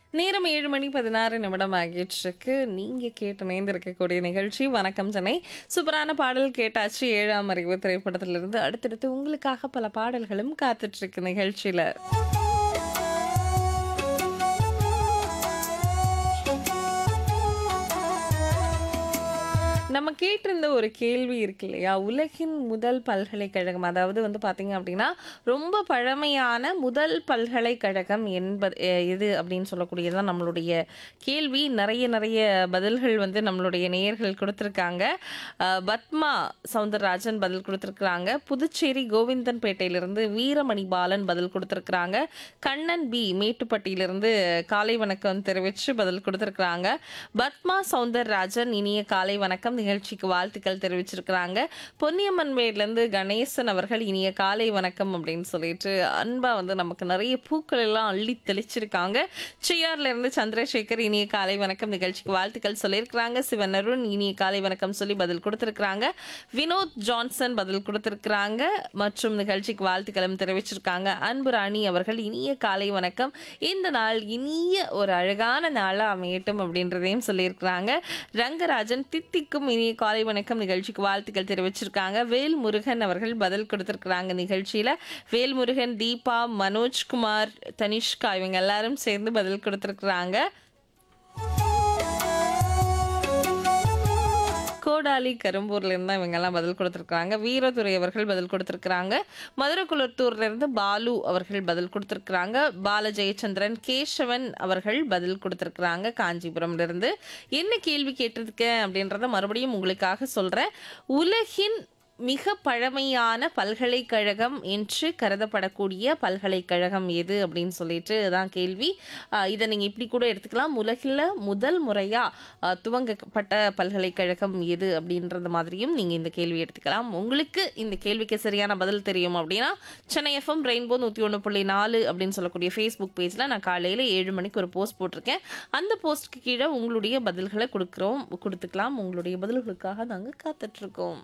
நேரம் ஏழு மணி பதினாறு நிமிடம் ஆகிடுச்சிருக்கு நீங்கள் கேட்டு இணைந்திருக்கக்கூடிய நிகழ்ச்சி வணக்கம் சென்னை சூப்பரான பாடல் கேட்டாச்சு ஏழாம் அறிவு திரைப்படத்திலிருந்து அடுத்தடுத்து உங்களுக்காக பல பாடல்களும் காத்துட்ருக்கு நிகழ்ச்சியில் நம்ம கேட்டிருந்த ஒரு கேள்வி இருக்கு இல்லையா உலகின் முதல் பல்கலைக்கழகம் அதாவது வந்து பார்த்தீங்க அப்படின்னா ரொம்ப பழமையான முதல் பல்கலைக்கழகம் என்பது அஹ், எது அப்படின்னு சொல்லக்கூடியதுதான் நம்மளுடைய கேள்வி நிறைய நிறைய பதில்கள் வந்து நம்மளுடைய நேயர்கள் கொடுத்துருக்காங்க அஹ், பத்மா சவுந்தரராஜன் பதில் கொடுத்துருக்குறாங்க புதுச்சேரி கோவிந்தன்பேட்டையிலிருந்து வீரமணி பாலன் பதில் கொடுத்துருக்குறாங்க கண்ணன் பி மேட்டுப்பட்டியிலிருந்து காலை வணக்கம் தெரிவித்து பதில் கொடுத்துருக்குறாங்க பத்மா சவுந்தரராஜன் இனிய காலை வணக்கம் நிகழ்ச்சிக்கு வாழ்த்துக்கள் தெரிவிச்சிருக்கிறாங்க பொன்னியம்மன் மேட்லேருந்து கணேசன் அவர்கள் இனிய காலை வணக்கம் அப்படின்னு சொல்லிட்டு அன்பா வந்து நமக்கு நிறைய பூக்கள் எல்லாம் அள்ளி தெளிச்சிருக்காங்க சிஆர்ல இருந்து சந்திரசேகர் இனிய காலை வணக்கம் நிகழ்ச்சிக்கு வாழ்த்துக்கள் சொல்லியிருக்கிறாங்க சிவன் அருண் இனிய காலை வணக்கம் சொல்லி பதில் கொடுத்திருக்கிறாங்க வினோத் ஜான்சன் பதில் கொடுத்திருக்கிறாங்க மற்றும் நிகழ்ச்சிக்கு வாழ்த்துக்களும் தெரிவிச்சிருக்காங்க அன்பு ராணி அவர்கள் இனிய காலை வணக்கம் இந்த நாள் இனிய ஒரு அழகான நாளா அமையட்டும் அப்படின்றதையும் சொல்லியிருக்கிறாங்க ரங்கராஜன் தித்திக்கும் இனிய காலை வணக்கம் நிகழ்ச்சிக்கு வாழ்த்துக்கள் தெரிவிச்சிருக்காங்க வேல் முருகன் அவர்கள் பதில் கொடுத்திருக்கிறாங்க நிகழ்ச்சியில வேல் முருகன் தீபா மனோஜ்குமார் தனிஷ்கா இவங்க எல்லாரும் சேர்ந்து பதில் கொடுத்திருக்கிறாங்க கோடாலி கரும்பூர்ல இருந்து தான் இவங்கெல்லாம் பதில் கொடுத்துருக்காங்க வீரதுரை அவர்கள் பதில் கொடுத்துருக்காங்க மதுரை குளத்தூர்ல இருந்து பாலு அவர்கள் பதில் கொடுத்துருக்காங்க பால ஜெயச்சந்திரன் கேசவன் அவர்கள் பதில் கொடுத்துருக்காங்க காஞ்சிபுரம்ல இருந்து என்ன கேள்வி கேட்டிருக்கேன் அப்படின்றத மறுபடியும் உங்களுக்காக சொல்றேன் உலகின் மிக பழமையான பல்கலைக்கழகம் என்று கருதப்படக்கூடிய பல்கலைக்கழகம் எது அப்படின்னு சொல்லிட்டு தான் கேள்வி ஆஹ் இதை நீங்கள் இப்படி கூட எடுத்துக்கலாம் உலகில் முதல் முறையாக துவங்கப்பட்ட பல்கலைக்கழகம் எது அப்படின்றது மாதிரியும் நீங்கள் இந்த கேள்வி எடுத்துக்கலாம் உங்களுக்கு இந்த கேள்விக்கு சரியான பதில் தெரியும் அப்படின்னா சென்னை எஃப்எம் ரெயின்போ நூற்றி ஒன்று புள்ளி நாலு அப்படின்னு சொல்லக்கூடிய ஃபேஸ்புக் பேஜில் நான் காலையில் ஏழு மணிக்கு ஒரு போஸ்ட் போட்டிருக்கேன் அந்த போஸ்ட்டுக்கு கீழே உங்களுடைய பதில்களை கொடுக்குறோம் கொடுத்துக்கலாம் உங்களுடைய பதில்களுக்காக நாங்கள் காத்துட்ருக்கோம்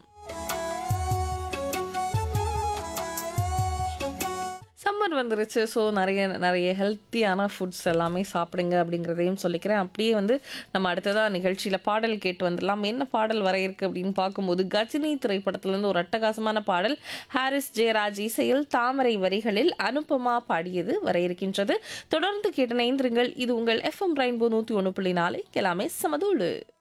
சம்மர் வந்துருச்சு ஸோ நிறைய நிறைய ஹெல்த்தியான ஃபுட்ஸ் எல்லாமே சாப்பிடுங்க அப்படிங்கிறதையும் சொல்லிக்கிறேன் அப்படியே வந்து நம்ம அடுத்ததாக நிகழ்ச்சியில் பாடல் கேட்டு வந்துடலாம் என்ன பாடல் வர இருக்கு அப்படின்னு பார்க்கும்போது கஜினி திரைப்படத்திலேருந்து ஒரு அட்டகாசமான பாடல் ஹாரிஸ் ஜெயராஜ் இசையில் தாமரை வரிகளில் அனுபமா பாடியது வர இருக்கின்றது தொடர்ந்து கேட்டு நைந்திருங்கள் இது உங்கள் எஃப்எம் ரெயின்போ நூற்றி ஒன்று புள்ளி நாலு எல்லாமே சமதூளு